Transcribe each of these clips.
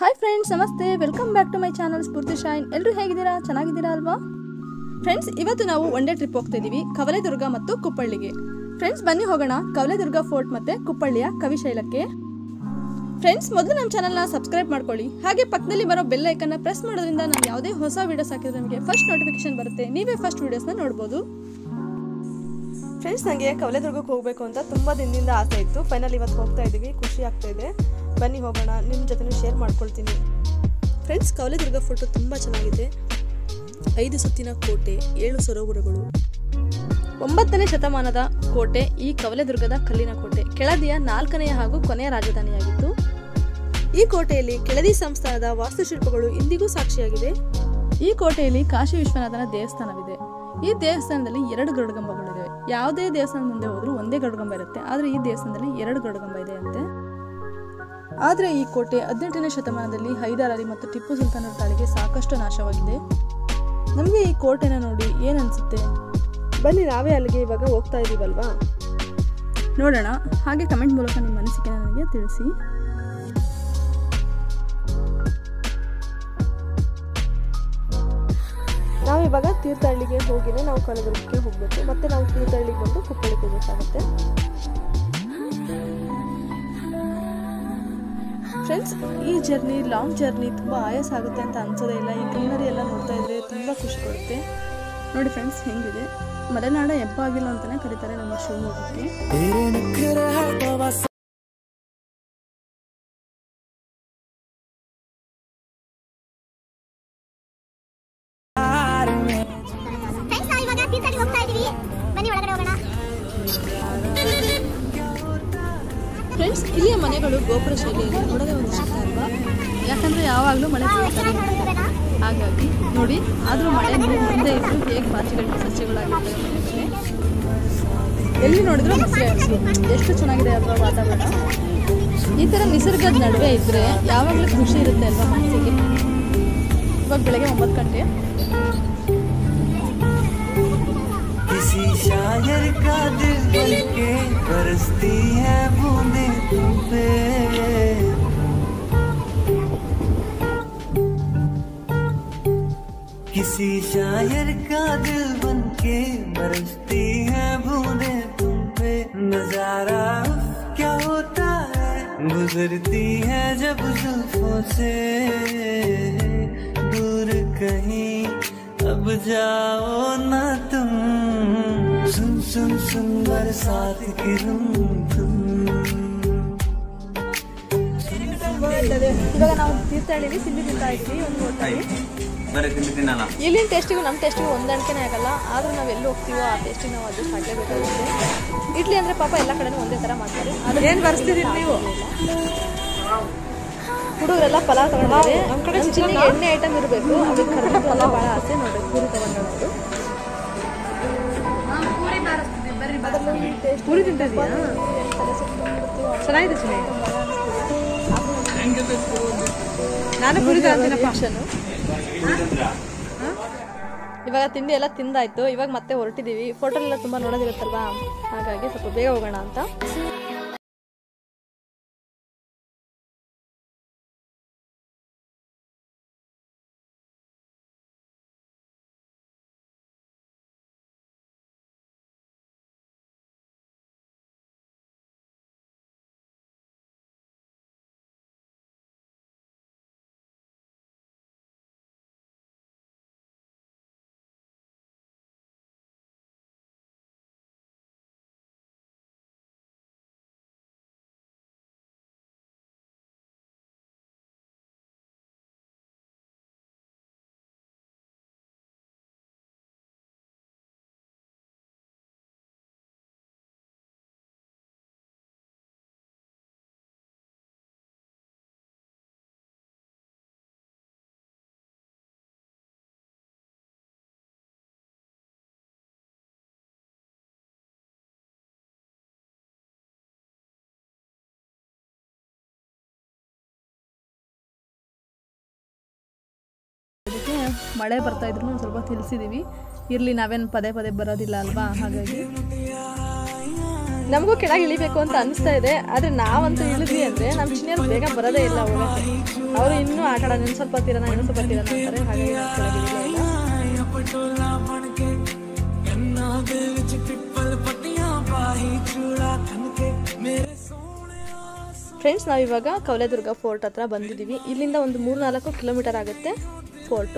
Hi friends ನಮಸ್ತೆ welcome back to my channel Spoorthi shine ಎಲ್ಲರೂ ಹೇಗಿದ್ದೀರಾ ಚೆನ್ನಾಗಿದ್ದೀರಾ ಅಲ್ವಾ ಫ್ರೆಂಡ್ಸ್ ಇವತ್ತು ನಾವು ಒನ್ ಡೇ ಟ್ರಿಪ್ ಹೋಗ್ತಾ ಇದ್ದೀವಿ ಕವಲೆದುರ್ಗ ಮತ್ತು ಕುಪ್ಪಳ್ಳಿಗೆ ಫ್ರೆಂಡ್ಸ್ ಬನ್ನಿ ಹೋಗೋಣ ಕವಲೆದುರ್ಗ ಫೋರ್ಟ್ ಮತ್ತೆ ಕುಪ್ಪಳ್ಳಿಯ ಕವಿಶೈಲಕ್ಕೆ ಫ್ರೆಂಡ್ಸ್ ಮೊದಲು ನಮ್ಮ ಚಾನಲ್ನ ಸಬ್ಸ್ಕ್ರೈಬ್ ಮಾಡ್ಕೊಳ್ಳಿ ಹಾಗೆ ಪಕ್ಕದಲ್ಲಿ ಬರೋ ಬೆಲ್ ಐಕನ್ನ ಪ್ರೆಸ್ ಮಾಡೋದ್ರಿಂದ ನಾವು ಯಾವುದೇ ಹೊಸ ವೀಡಿಯೋಸ್ ಹಾಕಿದ್ರೆ ನಮಗೆ ಫಸ್ಟ್ ನೋಟಿಫಿಕೇಶನ್ ಬರುತ್ತೆ ನೀವೇ ಫಸ್ಟ್ ವೀಡಿಯೋಸ್ನ ನೋಡ್ಬೋದು ಫ್ರೆಂಡ್ಸ್ ನನಗೆ ಕವಲೆದುರ್ಗಕ್ಕೆ ಹೋಗಬೇಕು ಅಂತ ತುಂಬ ದಿನದಿಂದ ಆಸೆ ಇತ್ತು ಫೈನಲ್ ಇವತ್ತು ಹೋಗ್ತಾ ಇದ್ದೀವಿ ಖುಷಿ ಆಗ್ತಾ ಇದೆ ಬನ್ನಿ ಹೋಗೋಣ ನಿಮ್ಮ ಜೊತೆ ಶೇರ್ ಮಾಡ್ಕೊಳ್ತೀನಿ ಫ್ರೆಂಡ್ಸ್ ಕವಲೆದುರ್ಗ ಫೋಟೋ ತುಂಬ ಚೆನ್ನಾಗಿದೆ ಐದು ಸುತ್ತಿನ ಕೋಟೆ ಏಳು ಸರೋವರಗಳು ಒಂಬತ್ತನೇ ಶತಮಾನದ ಕೋಟೆ ಈ ಕವಲೆದುರ್ಗದ ಕಲ್ಲಿನ ಕೋಟೆ ಕೆಳದಿಯ ನಾಲ್ಕನೆಯ ಹಾಗೂ ಕೊನೆಯ ರಾಜಧಾನಿಯಾಗಿತ್ತು ಈ ಕೋಟೆಯಲ್ಲಿ ಕೆಳದಿ ಸಂಸ್ಥಾನದ ವಾಸ್ತುಶಿಲ್ಪಗಳು ಇಂದಿಗೂ ಸಾಕ್ಷಿಯಾಗಿವೆ ಈ ಕೋಟೆಯಲ್ಲಿ ಕಾಶಿ ವಿಶ್ವನಾಥನ ದೇವಸ್ಥಾನವಿದೆ ಈ ದೇವಸ್ಥಾನದಲ್ಲಿ ಎರಡು ಗರುಡಗಂಬಗಳಿವೆ ಯಾವುದೇ ದೇವಸ್ಥಾನದ ಮುಂದೆ ಹೋದ್ರೂ ಒಂದೇ ಗರುಡಗಂಬ ಇರುತ್ತೆ ಆದರೆ ಈ ದೇವಸ್ಥಾನದಲ್ಲಿ ಎರಡು ಗರುಡಗಂಬ ಇದೆ ಅಂತೆ ಆದರೆ ಈ ಕೋಟೆ ಹದಿನೆಂಟನೇ ಶತಮಾನದಲ್ಲಿ ಹೈದರಾಲಿ ಮತ್ತು ಟಿಪ್ಪು ಸುಲ್ತಾನರ ದಾಳಿಗೆ ಸಾಕಷ್ಟು ನಾಶವಾಗಿದೆ ನಮಗೆ ಈ ಕೋಟೆನ ನೋಡಿ ಏನು ಅನಿಸುತ್ತೆ ಬನ್ನಿ ನಾವೇ ಅಲ್ಲಿಗೆ ಇವಾಗ ಹೋಗ್ತಾ ಇದ್ದೀವಲ್ವಾ ನೋಡೋಣ ಹಾಗೆ ಕಮೆಂಟ್ ಮೂಲಕ ನಿಮ್ಮ ಅನಿಸಿಕೆ ನನಗೆ ತಿಳಿಸಿ ನಾವು ಇವಾಗ ತೀರ್ಥಹಳ್ಳಿಗೆ ಹೋಗಿನೇ ನಾವು ಕಲಬುರಗಿಗೆ ಹೋಗಬೇಕು ಮತ್ತೆ ನಾವು ತೀರ್ಥಹಳ್ಳಿಗೆ ಬಂದು ಕುಪ್ಪಳಿಗೆ ಹೋಗಬೇಕಾಗುತ್ತೆ ಫ್ರೆಂಡ್ಸ್ ಈ ಜರ್ನಿ ಲಾಂಗ್ ಜರ್ನಿ ತುಂಬ ಆಯಾಸ ಆಗುತ್ತೆ ಅಂತ ಅನ್ಸೋದೇ ಇಲ್ಲ ಈ ಗ್ರೀನರಿ ಎಲ್ಲ ನೋಡ್ತಾ ಇದ್ರೆ ತುಂಬ ಖುಷಿ ಕೊಡುತ್ತೆ ನೋಡಿ ಫ್ರೆಂಡ್ಸ್ ಹೆಂಗಿದೆ ಮಲೆನಾಡ ಹೆಬ್ಬಾಗಿಲು ಅಂತಲೇ ಕರೀತಾರೆ ನಮ್ಮ ಶಿವಮೊಗ್ಗಕ್ಕೆ ಫ್ರೆಂಡ್ಸ್ ನಾವು ಇವಾಗ ತೀರ್ಥಹಳ್ಳಿ ಹೋಗ್ತಾ ಇದೀವಿ ಬನ್ನಿ ಒಳಗಡೆ ಹೋಗೋಣ ಫ್ರೆಂಡ್ಸ್ ಇಲ್ಲಿಯ ಮನೆಗಳು ಗೋಪುರ ಶೈಲಿಯಲ್ಲಿ ನೋಡೋದೇ ಒಂದು ಇಷ್ಟ ಅಲ್ವಾ ಯಾಕಂದ್ರೆ ಯಾವಾಗಲೂ ಮಳೆ ಬೀಳ್ತಾನೆ ಇರುತ್ತೆ. ಹಾಗಾಗಿ ನೋಡಿ ಆದರೂ ಮಳೆ ನೀರು ಮುಂದೆ ಇದ್ದು ಹೇಗೆ ಪಾಚಿಗಳು ಸಸ್ಯಗಳಾಗಿರ್ತವೆ ಮನೆಗೆ. ಎಲ್ಲಿ ನೋಡಿದ್ರು ಹಸಿರೇ ಹಸಿರು ಎಷ್ಟು ಚೆನ್ನಾಗಿದೆ ಅಲ್ವಾ ವಾತಾವರಣ ಈ ಥರ ನಿಸರ್ಗದ ನಡುವೆ ಇದ್ದರೆ ಯಾವಾಗಲೂ ಖುಷಿ ಇರುತ್ತೆ ಅಲ್ವಾ ಮನಸ್ಸಿಗೆ ಇವಾಗ ಬೆಳಗ್ಗೆ ಒಂಬತ್ತು ಗಂಟೆ किसी शायर का दिल बनके बरसती है बूंदे तुम पे किसी शायर का दिल बनके बरसती है बूंदे तुम पे नजारा उफ, क्या होता है गुजरती है जब जुल्फों से दूर कहीं अब जाओ ना तुम सुन सुन सुन बरसात की धुम धुम ಇವಾಗ ನಾವು ತೀರ್ಥಹಳ್ಳಿಲಿ ತಿಂಡಿ ತಿಂತಾ ಇದ್ವಿ ಒಂದು ಹೋಟೆಲ್ ಬರೀ ತಿಂಡಿ ತಿನ್ನಲ್ಲ ಇಲ್ಲಿನ ಟೇಸ್ಟಿಗೂ ನಮ್ಮ ಟೇಸ್ಟಿಗೂ ಹೊಂದಾಣಿಕೆನೇ ಆಗಲ್ಲ ಆದ್ರೂ ನಾವು ಎಲ್ಲಿ ಹೋಗ್ತೀವೋ ಆ ಟೇಸ್ಟಿಗೆ ನಾವು ಅಡ್ಜಸ್ಟ್ ಮಾಡಲೇಬೇಕಾಗುತ್ತೆ ಇಡ್ಲಿ ಅಂದ್ರೆ ಪಾಪ ಎಲ್ಲ ಕಡೆನೂ ಒಂದೇ ಥರ ಮಾಡ್ತಾರೆ ಏನು ಬರ್ಸ್ತಿದ್ದೀರಿ ನೀವು ಹುಡುಗರೆಲ್ಲ ಪಲಾವ್ ತಗೊಂಡಿದ್ದಾರೆ ನಮ್ಮ ಕಡೆ ಚಿಲ್ಲಿಗೆ ಎಣ್ಣೆ ಐಟಮ್ ಇರಬೇಕು ಅದಕ್ಕೆ ಕರ್ಬೇವು ಎಲ್ಲ ಭಾಳ ಆಸೆ ನೋಡಿ ಪೂರಿ ತಗೊಂಡು ಪೂರಿ ತಿಂತಿದ್ಯಾ ಚೆನ್ನಾಗಿದೆ ಚೆನ್ನಾಗಿದೆ ನಾನು ಪೂರಿ ತಗೊಂತೀನಪ್ಪ ಇವಾಗ ತಿಂಡಿ ಎಲ್ಲ ತಿಂದಾಯ್ತು ಇವಾಗ ಮತ್ತೆ ಹೊರಟಿದ್ದೀವಿ ಫೋಟೋಲೆಲ್ಲ ತುಂಬ ನೋಡೋದಿರುತ್ತಲ್ವಾ ಹಾಗಾಗಿ ಸ್ವಲ್ಪ ಬೇಗ ಹೋಗೋಣ ಅಂತ ಅದಕ್ಕೆ ಮಳೆ ಬರ್ತಾ ಇದ್ರು ಒಂದು ಸ್ವಲ್ಪ ತಿಳಿಸಿದ್ದೀವಿ ಇರಲಿ ನಾವೇನು ಪದೇ ಪದೇ ಬರೋದಿಲ್ಲ ಅಲ್ವಾ ಹಾಗಾಗಿ ನಮಗೂ ಕೆಳಗೆ ಇಳಿಬೇಕು ಅಂತ ಅನಿಸ್ತಾ ಇದೆ ಆದರೆ ನಾವಂತೂ ಇಳಿದ್ವಿ ಅಂದರೆ ನಮ್ಮ ಚಿನ್ನಿಯರು ಬೇಗ ಬರೋದೇ ಇಲ್ಲ ಹೋಗಕ್ಕೆ ಅವರು ಇನ್ನೂ ಆಟ ಆಡೋದು ಇನ್ನೂ ಸ್ವಲ್ಪ ತೀರನ ಇನ್ನೂ ಸ್ವಲ್ಪ ತೀರನ ಅಂತಾರೆ ಹಾಗಾಗಿ ನಾವು ಕೆಳಗೆ ಇಳಿಲೇ ಇಲ್ಲ ಫ್ರೆಂಡ್ಸ್ ನಾವು ಇವಾಗ ಕವಲೆದುರ್ಗ ಫೋರ್ಟ್ ಹತ್ರ ಬಂದಿದ್ದೀವಿ ಇಲ್ಲಿಂದ ಒಂದು ಮೂರು ನಾಲ್ಕು ಕಿಲೋಮೀಟರ್ ಆಗುತ್ತೆ ಫೋರ್ಟು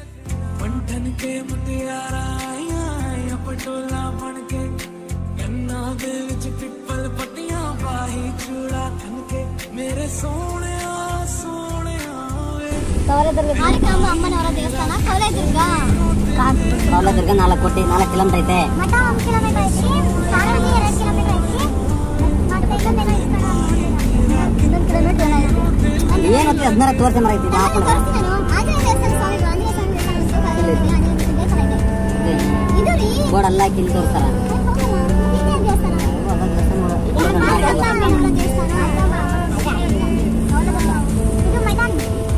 ಮಾರಿಕಾಂಬ ಅಮ್ಮನವರ ದೇವಸ್ಥಾನ ಕವಲೆದುರ್ಗ ಕವಲದುರ್ಗ ನಾಲ್ಕು ಕೋಟಿ ನಾಲ್ಕು ಕಿಲೋಮೀಟರ್ ಐತೆ ಮಠ ಒಂದು ಕಿಲೋಮೀಟರ್ ಐತಿ ಸಾರವಳ್ಳಿ ಎರಡು ಕಿಲೋಮೀಟರ್ ಐತಿ ಮತ್ತೆ ಇನ್ನೊಂದೇನೋ ಇಷ್ಟ ಇನ್ನೊಂದು ಕಿಲೋಮೀಟರ್ ಏನೋ ಏನು ಹತ್ತು ಹದಿನಾರು ತೋರ್ಸ ಮರ ಐತಿ ಹಾಕೊಂಡು ತೋರಿಸ್ತೀನಿ ಆಂಜನೇಯ ದೇವಸ್ಥಾನ ಸ್ವಾಮಿ ಆಂಜನೇಯ ಸ್ವಾಮಿ ದೇವಸ್ಥಾನ ಆಂಜನೇಯ ದೇವಸ್ಥಾನ ಇದೆ ಇದು ರೀ ಬೋರ್ಡ್ ಎಲ್ಲ ಕಿಲ್ ತೋರಿಸ್ತಾರ ಇದೇ ದೇವಸ್ಥಾನ ಮಾರಿಕಾಂಬ ಅಮ್ಮನವರ ದೇವಸ್ಥಾನ ಇದು ಮೈದಾನ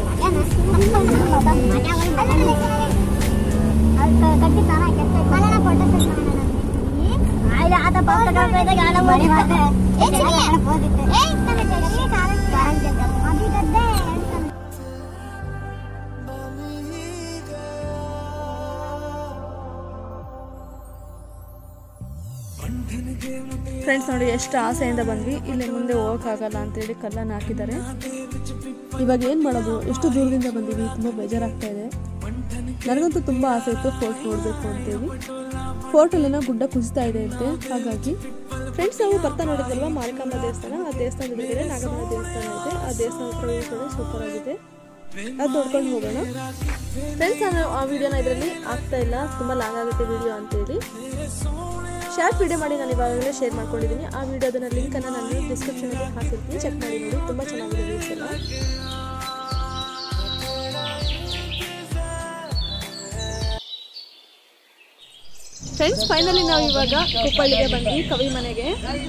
ಫ್ರೆಂಡ್ಸ್ ನೋಡಿ ಎಷ್ಟು ಆಸೆಯಿಂದ ಬಂದ್ವಿ ಇಲ್ಲಿ ಮುಂದೆ ಹೋಗೋಕ್ಕಾಗಲ್ಲ ಅಂತೇಳಿ ಕಲ್ಲನ್ನು ಹಾಕಿದ್ದಾರೆ ಇವಾಗ ಏನು ಮಾಡೋದು ಎಷ್ಟು ದೂರದಿಂದ ಬಂದೀವಿ ತುಂಬ ಬೇಜಾರಾಗ್ತಾ ಇದೆ ನನಗಂತೂ ತುಂಬ ಆಸೆ ಇತ್ತು ಫೋರ್ಟ್ ನೋಡಬೇಕು ಅಂತೇಳಿ ಫೋರ್ಟಲ್ಲಿನ ಗುಡ್ಡ ಕುಸಿತಾ ಇದೆ ಅಂತೆ ಹಾಗಾಗಿ ಫ್ರೆಂಡ್ಸ್ ನಾವು ಬರ್ತಾ ನೋಡಿದ್ವಲ್ವ ಮಾರಿಕಾಂಬ ದೇವಸ್ಥಾನ ಆ ದೇವಸ್ಥಾನದ ಎದುರುಗಡೆ ನಾಗಮ್ಮನ ದೇವಸ್ಥಾನ ಇದೆ ಆ ದೇವಸ್ಥಾನ ಹತ್ರ view ಕೂಡ ಸೂಪರ್ ಆಗಿದೆ ಅದು ನೋಡ್ಕೊಂಡು ಹೋಗೋಣ ಫ್ರೆಂಡ್ಸ್ ನಾನು ಆ ವಿಡಿಯೋನ ಇದರಲ್ಲಿ ಆಗ್ತಾ ಇಲ್ಲ ತುಂಬ ಲಾಂಗ್ ಆಗುತ್ತೆ ವಿಡಿಯೋ ಅಂತೇಳಿ ಶಾರ್ಟ್ ವಿಡಿಯೋ ಮಾಡಿ ನಾನು ಇವಾಗಲೇ ಶೇರ್ ಮಾಡ್ಕೊಂಡಿದ್ದೀನಿ ಆ ವಿಡಿಯೋದನ್ನ ಲಿಂಕನ್ನು ನಾನು ಡಿಸ್ಕ್ರಿಪ್ಷನಲ್ಲಿ ಹಾಕಿರ್ತೀನಿ ಚೆಕ್ ಮಾಡಿ ನೋಡಿ ತುಂಬ ಚೆನ್ನಾಗಿದೆ ವ್ಯೂಸ್ ಎಲ್ಲ ಫ್ರೆಂಡ್ಸ್ ಫೈನಲಿ ನಾವು ಇವಾಗ ಕುಪ್ಪಳ್ಳಿಗೆ ಬಂದ್ವಿ ಕವಿ ಮನೆಗೆ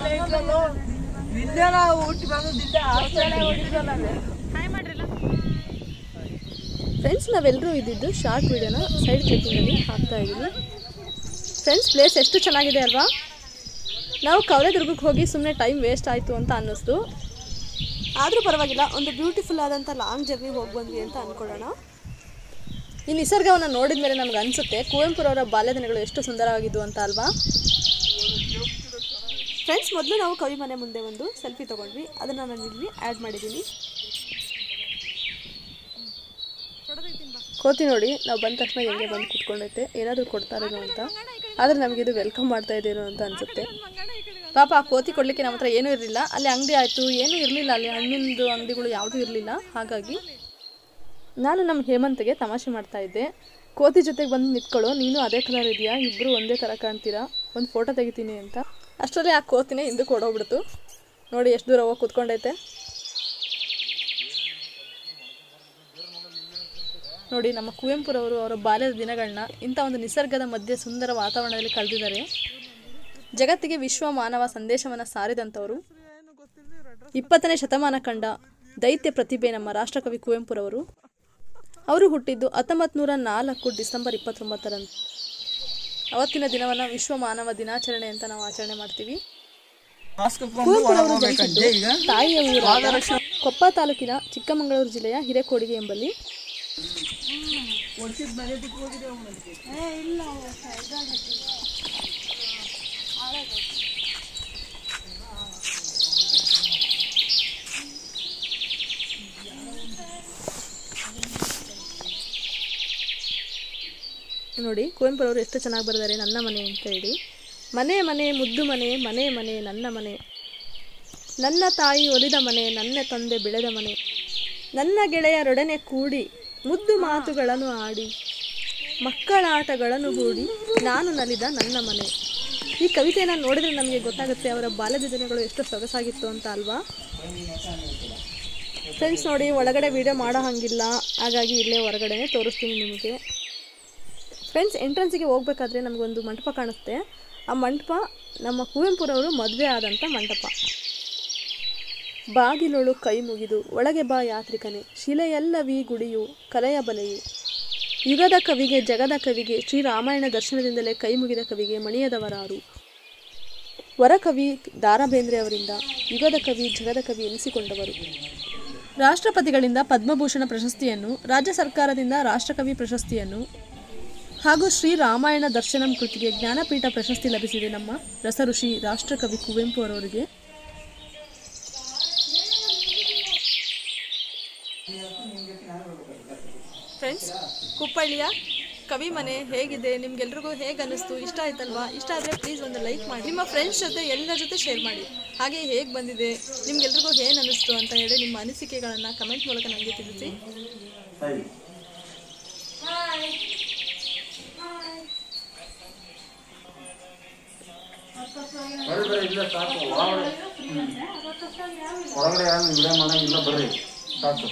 ಫ್ರೆಂಡ್ಸ್ ನಾವೆಲ್ಲರೂ ಇದ್ದಿದ್ದು ಶಾರ್ಟ್ ವಿಡಿಯೋನ ಸೈಡ್ ಕ್ಲಿಪ್ಪಿಂಗಲ್ಲಿ ಹಾಕ್ತಾ ಇದ್ದೀವಿ ಫ್ರೆಂಡ್ಸ್ ಪ್ಲೇಸ್ ಎಷ್ಟು ಚೆನ್ನಾಗಿದೆ ಅಲ್ವಾ ನಾವು ಕವಲೆದುರ್ಗಕ್ಕೆ ಹೋಗಿ ಸುಮ್ಮನೆ ಟೈಮ್ ವೇಸ್ಟ್ ಆಯಿತು ಅಂತ ಅನ್ನಿಸ್ತು ಆದರೂ ಪರವಾಗಿಲ್ಲ ಒಂದು ಬ್ಯೂಟಿಫುಲ್ ಆದಂಥ ಲಾಂಗ್ ಜರ್ನಿ ಹೋಗಿ ಬಂದ್ವಿ ಅಂತ ಅಂದ್ಕೊಳ್ಳೋಣ ಈ ನಿಸರ್ಗವನ್ನು ನೋಡಿದ ಮೇಲೆ ನಮ್ಗೆ ಅನಿಸುತ್ತೆ ಕುವೆಂಪುರವರ ಬಾಲ್ಯ ದಿನಗಳು ಎಷ್ಟು ಸುಂದರವಾಗಿದ್ವು ಅಂತ ಅಲ್ವಾ ಫ್ರೆಂಡ್ಸ್ ಮೊದಲು ನಾವು ಕವಿ ಮನೆ ಮುಂದೆ ಒಂದು ಸೆಲ್ಫಿ ತೊಗೊಂಡ್ವಿ ಅದನ್ನು ನಾನು ಇಲ್ಲಿ ಆ್ಯಡ್ ಮಾಡಿದ್ದೀನಿ ಕೋತಿ ನೋಡಿ ನಾವು ಬಂದ ತಕ್ಷಣ ಹೆಂಗೆ ಬಂದು ಕುತ್ಕೊಂಡೈತೆ ಏನಾದರೂ ಕೊಡ್ತಾರೇನೋ ಅಂತ ಆದರೆ ನಮಗೆ ಇದು ವೆಲ್ಕಮ್ ಮಾಡ್ತಾ ಇದ್ದೀರೋ ಅಂತ ಅನಿಸುತ್ತೆ ಪಾಪ ಆ ಕೋತಿ ಕೊಡಲಿಕ್ಕೆ ನಮ್ಮ ಹತ್ರ ಏನೂ ಇರಲಿಲ್ಲ ಅಲ್ಲಿ ಅಂಗಡಿ ಆಯಿತು ಏನೂ ಇರಲಿಲ್ಲ ಅಲ್ಲಿ ಹಣ್ಣಿಂದು ಅಂಗಡಿಗಳು ಯಾವುದೂ ಇರಲಿಲ್ಲ ಹಾಗಾಗಿ ನಾನು ನಮ್ಮ ಹೇಮಂತ್ಗೆ ತಮಾಷೆ ಮಾಡ್ತಾ ಇದ್ದೆ ಕೋತಿ ಜೊತೆಗೆ ಬಂದು ನಿಂತ್ಕೊಳ್ಳೋ ನೀನು ಅದೇ ಕಲರ್ ಇದೆಯಾ ಇಬ್ಬರು ಒಂದೇ ಥರ ಕಾಣ್ತೀರಾ ಒಂದು ಫೋಟೋ ತೆಗಿತೀನಿ ಅಂತ ಅಷ್ಟರಲ್ಲಿ ಆ ಕೋತಿನೇ ಹಿಂದಕ್ಕೆ ಓಡೋಗ್ಬಿಡ್ತು ನೋಡಿ ಎಷ್ಟು ದೂರ ಹೋಗಿ ಕೂತ್ಕೊಂಡೈತೆ ನೋಡಿ ನಮ್ಮ ಕುವೆಂಪುರವರು ಅವರ ಬಾಲ್ಯದ ದಿನಗಳನ್ನ ಇಂಥ ಒಂದು ನಿಸರ್ಗದ ಮಧ್ಯೆ ಸುಂದರ ವಾತಾವರಣದಲ್ಲಿ ಕಳೆದಿದ್ದಾರೆ ಜಗತ್ತಿಗೆ ವಿಶ್ವ ಮಾನವ ಸಂದೇಶವನ್ನು ಸಾರಿದಂಥವರು ಇಪ್ಪತ್ತನೇ ಶತಮಾನ ಕಂಡ ದೈತ್ಯ ಪ್ರತಿಭೆ ನಮ್ಮ ರಾಷ್ಟ್ರಕವಿ ಕುವೆಂಪುರವರು ಅವರು ಹುಟ್ಟಿದ್ದು ಹತ್ತೊಂಬತ್ತು ನೂರ ನಾಲ್ಕು ಡಿಸೆಂಬರ್ ಇಪ್ಪತ್ತೊಂಬತ್ತರಂದು ಅವತ್ತಿನ ದಿನವನ್ನು ವಿಶ್ವ ಮಾನವ ದಿನಾಚರಣೆ ಅಂತ ನಾವು ಆಚರಣೆ ಮಾಡ್ತೀವಿ ಕುವೆಂಪುರವರು ಜನಿಸಿದ್ದು ತಾಯಿಯ ಊರಾದ ಕೊಪ್ಪ ತಾಲೂಕಿನ ಚಿಕ್ಕಮಗಳೂರು ಜಿಲ್ಲೆಯ ಹಿರೇಕೋಡಿಗೆ ಎಂಬಲ್ಲಿ ನೋಡಿ ಕುವೆಂಪುರವರು ಎಷ್ಟು ಚೆನ್ನಾಗಿ ಬರೆದಾರೆ ನನ್ನ ಮನೆ ಅಂತ ಹೇಳಿ ಮನೆ ಮನೆ ಮುದ್ದು ಮನೆ ಮನೆ ಮನೆ ನನ್ನ ಮನೆ ನನ್ನ ತಾಯಿ ಒಲಿದ ಮನೆ ನನ್ನ ತಂದೆ ಬೆಳೆದ ಮನೆ ನನ್ನ ಗೆಳೆಯರೊಡನೆ ಕೂಡಿ ಮುದ್ದು ಮಾತುಗಳನ್ನು ಆಡಿ ಮಕ್ಕಳ ಆಟಗಳನ್ನು ಹೂಡಿ ನಾನು ನಲಿದ ನನ್ನ ಮನೆ ಈ ಕವಿತೆಯನ್ನು ನೋಡಿದ್ರೆ ನಮಗೆ ಗೊತ್ತಾಗುತ್ತೆ ಅವರ ಬಾಲ್ಯದ ದಿನಗಳು ಎಷ್ಟು ಸೊಗಸಾಗಿತ್ತು ಅಂತ ಅಲ್ವಾ ಫ್ರೆಂಡ್ಸ್ ನೋಡಿ ಒಳಗಡೆ ವಿಡಿಯೋ ಮಾಡೋ ಹಾಗಿಲ್ಲ ಹಾಗಾಗಿ ಇಲ್ಲೇ ಹೊರಗಡೆನೆ ತೋರಿಸ್ತೀನಿ ನಿಮಗೆ ಫ್ರೆಂಡ್ಸ್ ಎಂಟ್ರೆನ್ಸಿಗೆ ಹೋಗ್ಬೇಕಾದ್ರೆ ನಮಗೊಂದು ಮಂಟಪ ಕಾಣುತ್ತೆ ಆ ಮಂಟಪ ನಮ್ಮ ಕುವೆಂಪುರವರು ಮದುವೆ ಆದಂಥ ಮಂಟಪ ಬಾಗಿಲೊಳು ಕೈ ಮುಗಿದು ಒಳಗೆ ಬಾ ಯಾತ್ರಿಕನೇ ಶಿಲೆಯಲ್ಲವೀ ಗುಡಿಯು ಕಲೆಯ ಬಲೆಯು ಯುಗದ ಕವಿಗೆ ಜಗದ ಕವಿಗೆ ಶ್ರೀರಾಮಾಯಣ ದರ್ಶನದಿಂದಲೇ ಕೈ ಮುಗಿದ ಕವಿಗೆ ಮಣಿಯದವರಾರು ವರಕವಿ ದಾರಾ ಬೇಂದ್ರೆ ಅವರಿಂದ ಯುಗದ ಕವಿ ಜಗದ ಕವಿ ಎನಿಸಿಕೊಂಡವರು ರಾಷ್ಟ್ರಪತಿಗಳಿಂದ ಪದ್ಮಭೂಷಣ ಪ್ರಶಸ್ತಿಯನ್ನು ರಾಜ್ಯ ಸರ್ಕಾರದಿಂದ ರಾಷ್ಟ್ರಕವಿ ಪ್ರಶಸ್ತಿಯನ್ನು ಹಾಗೂ ಶ್ರೀ ರಾಮಾಯಣ ದರ್ಶನಂ ಕೃತಿಗೆ ಜ್ಞಾನಪೀಠ ಪ್ರಶಸ್ತಿ ಲಭಿಸಿದೆ ನಮ್ಮ ರಸಋಷಿ ರಾಷ್ಟ್ರಕವಿ ಕುವೆಂಪು ಅವರವರಿಗೆ ಫ್ರೆಂಡ್ಸ್ ಕುಪ್ಪಳ್ಳಿಯ ಕವಿ ಮನೆ ಹೇಗಿದೆ ನಿಮ್ಗೆಲ್ರಿಗೂ ಹೇಗೆ ಅನ್ನಿಸ್ತು ಇಷ್ಟ ಆಯ್ತಲ್ವಾ ಇಷ್ಟ ಆದರೆ ಪ್ಲೀಸ್ ಒಂದು ಲೈಕ್ ಮಾಡಿ ನಿಮ್ಮ ಫ್ರೆಂಡ್ಸ್ ಜೊತೆ ಎಲ್ಲರ ಜೊತೆ ಶೇರ್ ಮಾಡಿ ಹಾಗೆ ಹೇಗೆ ಬಂದಿದೆ ನಿಮ್ಗೆಲ್ರಿಗೂ ಏನು ಅನ್ನಿಸ್ತು ಅಂತ ಹೇಳಿ ನಿಮ್ಮ ಅನಿಸಿಕೆಗಳನ್ನು ಕಮೆಂಟ್ ಮೂಲಕ ನನಗೆ ತಿಳಿಸಿ ಬರ್ರಿ ಬರ್ರಿ ಇಲ್ಲ ಸಾಕು ಒಳಗಡೆ ಹ್ಮ್. ಒಳಗಡೆ ಯಾರು ವಿಡಿಯೋ ಮಾಡಂಗಿಲ್ಲ ಬರ್ರಿ ಸಾಕು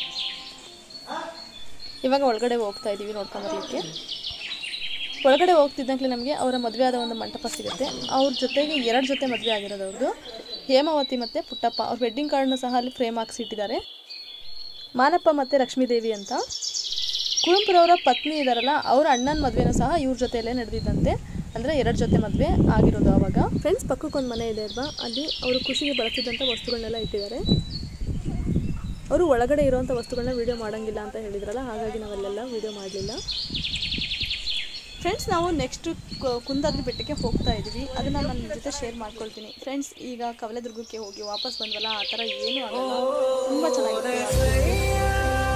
ಇವಾಗ ಒಳಗಡೆ ಹೋಗ್ತಾ ಇದ್ದೀವಿ ನೋಡ್ಕೊಂಬರ್ಲಿಕ್ಕೆ ಒಳಗಡೆ ಹೋಗ್ತಿದ್ದಂಗೆ ನಮಗೆ ಅವರ ಮದುವೆ ಆದ ಒಂದು ಮಂಟಪ ಸಿಗುತ್ತೆ ಅವ್ರ ಜೊತೆಗೆ ಎರಡು ಜೊತೆ ಮದುವೆ ಆಗಿರೋದು ಅವ್ರದ್ದು ಹೇಮಾವತಿ ಮತ್ತು ಪುಟ್ಟಪ್ಪ ಅವ್ರ ವೆಡ್ಡಿಂಗ್ ಕಾರ್ಡ್ನ ಸಹ ಅಲ್ಲಿ ಫ್ರೇಮ್ ಹಾಕ್ಸಿಟ್ಟಿದ್ದಾರೆ ಮಾನಪ್ಪ ಮತ್ತು ಲಕ್ಷ್ಮೀದೇವಿ ಅಂತ ಕುವೆಂಪುರವರ ಪತ್ನಿ ಇದ್ದಾರಲ್ಲ ಅವ್ರ ಅಣ್ಣನ ಮದುವೆನೂ ಸಹ ಇವ್ರ ಜೊತೆಯಲ್ಲೇ ನಡೆದಿದ್ದಂತೆ ಅಂದರೆ ಎರಡು ಜೊತೆ ಮದುವೆ ಆಗಿರೋದು ಆವಾಗ ಫ್ರೆಂಡ್ಸ್ ಪಕ್ಕಕ್ಕೊಂದು ಮನೆ ಇದೆ ಅಲ್ವಾ ಅಲ್ಲಿ ಅವರು ಖುಷಿಗೆ ಬಳಸಿದಂಥ ವಸ್ತುಗಳನ್ನೆಲ್ಲ ಇಟ್ಟಿದ್ದಾರೆ ಅವರು ಒಳಗಡೆ ಇರೋವಂಥ ವಸ್ತುಗಳನ್ನ ವೀಡಿಯೋ ಮಾಡೋಂಗಿಲ್ಲ ಅಂತ ಹೇಳಿದ್ರಲ್ಲ ಹಾಗಾಗಿ ನಾವಲ್ಲೆಲ್ಲ ವೀಡಿಯೋ ಮಾಡಲಿಲ್ಲ ಫ್ರೆಂಡ್ಸ್ ನಾವು ನೆಕ್ಸ್ಟ್ ಕುಂದಾದ್ರಿ ಬೆಟ್ಟಕ್ಕೆ ಹೋಗ್ತಾ ಇದ್ದೀವಿ ಅದನ್ನು ನಾನು ನಿಮ್ಮ ಜೊತೆ ಶೇರ್ ಮಾಡ್ಕೊಳ್ತೀನಿ ಫ್ರೆಂಡ್ಸ್ ಈಗ ಕವಲೆದುರ್ಗಕ್ಕೆ ಹೋಗಿ ವಾಪಸ್ ಬಂದ್ವಲ್ಲ ಆ ಥರ ಏನೂ ಆಗಲ್ಲ ತುಂಬ ಚೆನ್ನಾಗಿದೆ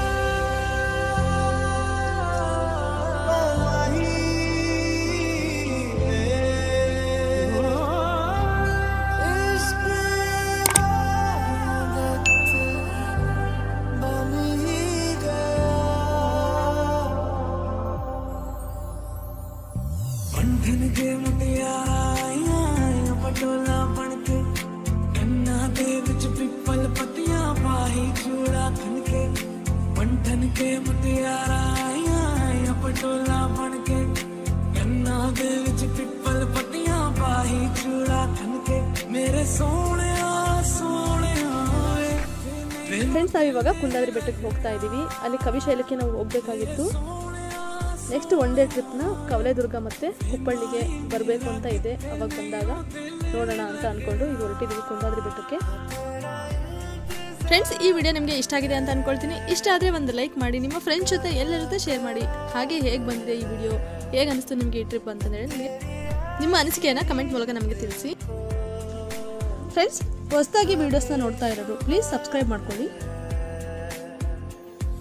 ਬੰਧਨ ਕੇ ਮੁਟਿਆਰਾਂ ਪਟੋਲਾ ਬਣ ਕੇ ਕੰਨਾਂ ਦੇ ਵਿੱਚ ਪਿੱਪਲ ਪੱਤੀਆਂ ਪਾਹੀ ਚੂੜਾ ਖਨ ਕੇ ਬੰਧਨ ਕੇ ਮੁਟਿਆਰਾਂ ਪਟੋਲਾ ਬਣ ਕੇ ਕੰਨਾਂ ਦੇ ਵਿੱਚ ਪਿੱਪਲ ਪੱਤੀਆਂ ਪਾਹੀ ਚੂੜਾ ਖਨ ਕੇ ਮੇਰੇ ਸੋਹਣਿਆ ਸੋਹਣਿਆ ਵੇ ಫ್ರೆಂಡ್ಸ್ ನಾವು ಇವಾಗ ಕುಂದಾದ್ರಿ ಬೆಟ್ಟಕ್ಕೆ ಹೋಗ್ತಾ ಇದ್ದೀವಿ ಅಲ್ಲಿ ಕವಿಶೈಲಕ್ಕೆ ನಾವು ಹೋಗಬೇಕಾಗಿತ್ತು ನೆಕ್ಸ್ಟ್ ಒನ್ ಡೇ ಟ್ರಿಪ್ನ ಕವಲೆದುರ್ಗ ಮತ್ತು ಕುಪ್ಪಳ್ಳಿಗೆ ಬರಬೇಕು ಅಂತ ಇದೆ ಅವಾಗ ಬಂದಾಗ ನೋಡೋಣ ಅಂತ ಅಂದ್ಕೊಂಡು ಈಗ ಹೊರಟಿದ್ದೀವಿ ಕುಂದಾದ್ರಿ ಬೆಟ್ಟಕ್ಕೆ ಫ್ರೆಂಡ್ಸ್ ಈ ವಿಡಿಯೋ ನಿಮಗೆ ಇಷ್ಟ ಆಗಿದೆ ಅಂತ ಅಂದ್ಕೊಳ್ತೀನಿ ಇಷ್ಟ ಆದರೆ ಒಂದು ಲೈಕ್ ಮಾಡಿ ನಿಮ್ಮ ಫ್ರೆಂಡ್ಸ್ ಜೊತೆ ಎಲ್ಲರ ಜೊತೆ ಶೇರ್ ಮಾಡಿ ಹಾಗೆ ಹೇಗೆ ಬಂದಿದೆ ಈ ವಿಡಿಯೋ ಹೇಗೆ ಅನಿಸ್ತು ನಿಮಗೆ ಈ ಟ್ರಿಪ್ ಅಂತಂದೇಳಿ ನಿಮಗೆ ನಿಮ್ಮ ಅನಿಸಿಕೆಯನ್ನು ಕಮೆಂಟ್ ಮೂಲಕ ನಮಗೆ ತಿಳಿಸಿ ಫ್ರೆಂಡ್ಸ್ ಹೊಸದಾಗಿ ವೀಡಿಯೋಸ್ನ ನೋಡ್ತಾ ಇರೋರು ಪ್ಲೀಸ್ ಸಬ್ಸ್ಕ್ರೈಬ್ ಮಾಡ್ಕೊಳ್ಳಿ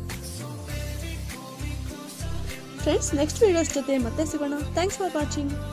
ಫ್ರೆಂಡ್ಸ್ ನೆಕ್ಸ್ಟ್ ವೀಡಿಯೋಸ್ ಜೊತೆ ಮತ್ತೆ ಸಿಗೋಣ ಥ್ಯಾಂಕ್ಸ್ ಫಾರ್ ವಾಚಿಂಗ್